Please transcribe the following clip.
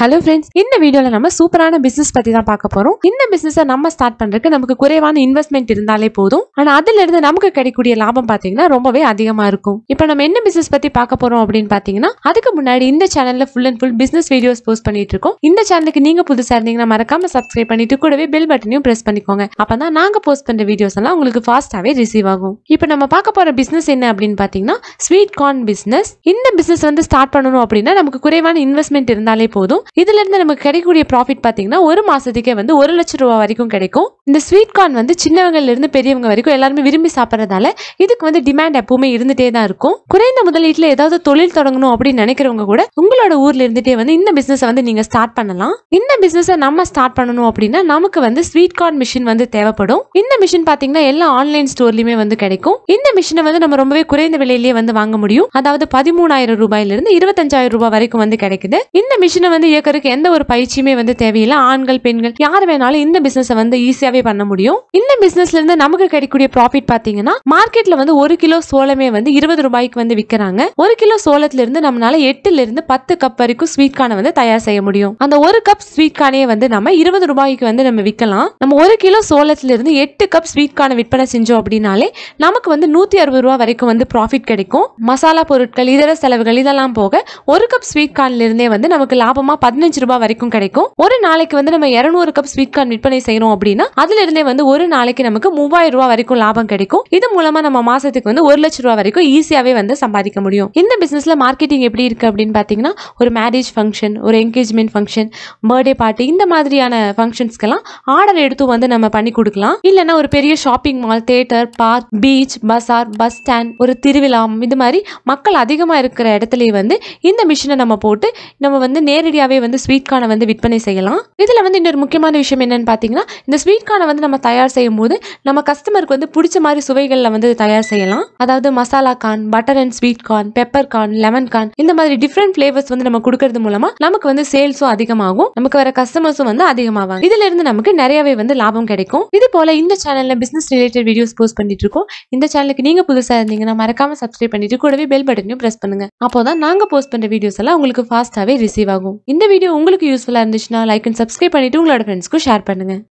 hello friends இந்த வீடியோல நம்ம சூப்பரான பிசினஸ் பத்தி தான் பார்க்க போறோம் இந்த பிசினஸ் நம்ம ஸ்டார்ட் பண்றதுக்கு நமக்கு குறைவான இன்வெஸ்ட்மெண்ட் இருந்தாலே போதும் ஆனா அதுல இருந்து நமக்கு கிடைக்கக்கூடிய லாபம் பாத்தீங்கன்னா ரொம்பவே அதிகமா இருக்கும் இப்போ நம்ம என்ன பிசினஸ் பத்தி பார்க்க போறோம் அப்படின்னு பாத்தீங்கன்னா அதுக்கு முன்னாடி இந்த சேனல்ல full and full business videos post பண்ணிட்டு இருக்கோம் இந்த சேனலுக்கு நீங்க புதுசா இருந்தீங்கன்னா மறக்காம சப்ஸ்கிரைப் பண்ணிட்டு கூடவே பெல் பட்டனையும் பிரஸ் பண்ணிக்கோங்க அப்பதான் நாங்க போஸ்ட் பண்ற வீடியோஸ் எல்லாம் உங்களுக்கு ஃபாஸ்டாவே ரிசீவ் ஆகும் இப்போ நம்ம பார்க்க போற பிசினஸ் என்ன அப்படின்னு பாத்தீங்கன்னா ஸ்வீட் கார்ன் பிசினஸ் இந்த பிசினஸ் வந்து ஸ்டார்ட் பண்ணணும் அப்படின்னா நமக்கு குறைவான இன்வெஸ்ட்மெண்ட் இருந்தாலே போதும் இதுல இருந்து நமக்கு கிடைக்கக்கூடிய ப்ராஃபிட் பாத்தீங்கன்னா ஒரு மாசத்துக்கே வந்து ஒரு லட்சம் ரூபாய் வரைக்கும் கிடைக்கும் இந்த ஸ்வீட் கார்ன் வந்து சின்னவங்கல இருந்து பெரியவங்க வரைக்கும் எல்லாருமே விரும்பி சாப்பிட்றதால இதுக்கு வந்து டிமாண்ட் எப்பவுமே இருந்துட்டே தான் இருக்கும் குறைந்த முதலீட்டுல ஏதாவது தொழில் தொடங்கணும் அப்படின்னு நினைக்கிறவங்க கூட உங்களோட ஊர்ல இருந்துட்டே வந்து இந்த பிசினஸ் வந்து நீங்க ஸ்டார்ட் பண்ணலாம் இந்த பிசினஸ் நம்ம ஸ்டார்ட் பண்ணணும் அப்படின்னா நமக்கு வந்து ஸ்வீட் கார்ன் மிஷின் வந்து தேவைப்படும் இந்த மிஷின் பாத்தீங்கன்னா எல்லா ஆன்லைன் ஸ்டோர்லயுமே வந்து கிடைக்கும் இந்த மிஷினை வந்து நம்ம ரொம்பவே குறைந்த விலையிலேயே வந்து வாங்க முடியும் அதாவது பதிமூணாயிரம் ரூபாயில இருந்து இருபத்தஞ்சாயிரம் ரூபாய் வரைக்கும் வந்து கிடைக்குது இந்த மிஷினை வந்து இயக்கறதுக்கு எந்த ஒரு பயிற்சியுமே வந்து தேவையில்லை ஆண்கள் பெண்கள் யார் வேணாலும் இந்த பிசினஸ் வந்து ஈஸியாவே பண்ண முடியும் இந்த பிசினஸ்ல இருந்து நமக்கு கிடைக்கக்கூடிய ப்ராஃபிட் பாத்தீங்கன்னா மார்க்கெட்ல வந்து ஒரு கிலோ சோளமே வந்து இருபது ரூபாய்க்கு வந்து விற்கிறாங்க ஒரு கிலோ சோளத்துல இருந்து நம்மளால எட்டுல இருந்து பத்து கப் வரைக்கும் ஸ்வீட் கார்னை வந்து தயார் செய்ய முடியும் அந்த ஒரு கப் ஸ்வீட் கார்னே வந்து நம்ம இருபது ரூபாய்க்கு வந்து நம்ம விற்கலாம் நம்ம ஒரு கிலோ சோளத்துல இருந்து எட்டு கப் ஸ்வீட் கார்னை விற்பனை செஞ்சோம் அப்படின்னாலே நமக்கு வந்து நூத்தி அறுபது ரூபா வரைக்கும் வந்து ப்ராஃபிட் கிடைக்கும் மசாலா பொருட்கள் இதர செலவுகள் இதெல்லாம் போக ஒரு கப் ஸ்வீட் கார்ன்ல இருந்தே வந்து நமக்கு லாபமா பதினஞ்சு ரூபாய் வரைக்கும் கிடைக்கும் ஒரு நாளைக்கு வந்து நம்ம இருநூறு கப் ஸ்வீட் கார்ன் விற்பனை செய்யறோம் அப்படின்னா அதுல இருந்தே வந்து ஒரு நாளைக்கு நமக்கு மூவாயிரம் ரூபாய் வரைக்கும் லாபம் கிடைக்கும் இது மூலமா நம்ம மாசத்துக்கு வந்து ஒரு லட்சம் ரூபாய் வரைக்கும் ஈஸியாவே வந்து சம்பாதிக்க முடியும் இந்த பிசினஸ்ல மார்க்கெட்டிங் எப்படி இருக்கு அப்படின்னு பாத்தீங்கன்னா ஒரு மேரேஜ் ஃபங்க்ஷன் ஒரு என்கேஜ்மெண்ட் ஃபங்க்ஷன் பர்த்டே பார்ட்டி இந்த மாதிரியான ஃபங்க்ஷன்ஸ்க்கெல்லாம் ஆர்டர் எடுத்து வந்து நம்ம பண்ணி கொடுக்கலாம் இல்லைன்னா ஒரு பெரிய shopping mall theatre park beach பஸார் பஸ் ஸ்டாண்ட் ஒரு திருவிழா இது மாதிரி மக்கள் அதிகமாக இருக்கிற இடத்துலயே வந்து இந்த மிஷினை நம்ம போட்டு நம்ம வந்து நேரடியாகவே வந்து ஸ்வீட் கார்னை வந்து விற்பனை செய்யலாம் இதில் வந்து இன்னொரு முக்கியமான விஷயம் என்னன்னு பார்த்தீங்கன்னா இந்த ஸ்வீட் கார்னை வந்து நம்ம தயார் செய்யும் போது நம்ம கஸ்டமருக்கு வந்து பிடிச்ச மாதிரி சுவைகளில் வந்து தயார் செய்யலாம் அதாவது masala corn butter and sweet corn pepper corn lemon corn இந்த மாதிரி டிஃப்ரெண்ட் ஃபிளேவர்ஸ் வந்து நம்ம கொடுக்கறது மூலமா நமக்கு வந்து சேல்ஸும் அதிகமாகும் நமக்கு வர கஸ்டமர்ஸும் வந்து அதிகமாவாங்க இதுல இருந்து நமக்கு நிறையவே வந்து லாபம் கிடைக்கும் இது போல இந்த சேனல்ல பிசினஸ் ரிலேட்டட் வீடியோஸ் போஸ்ட் பண்ணிட்டு இருக்கோம் இந்த சேனலுக்கு நீங்க புதுசா இருந்தீங்கன்னா மறக்காம சப்ஸ்கிரைப் பண்ணிட்டு கூடவே பெல் பட்டனையும் பிரஸ் பண்ணுங்க அப்போதான் நாங்க போஸ்ட் பண்ற வீடியோஸ் எல்லாம் உங்களுக்கு ஃபாஸ்டாவே ரிசீவ் ஆகும் இந்த வீடியோ உங்களுக்கு யூஸ்ஃபுல்லா இருந்துச்சுன்னா லைக் அண்ட் சப்ஸ்கிரைப் பண்ணிட்டு உங்களோட ஃப்ரெண்ட்ஸ்க்கும் ஷேர் பண்ணுங்க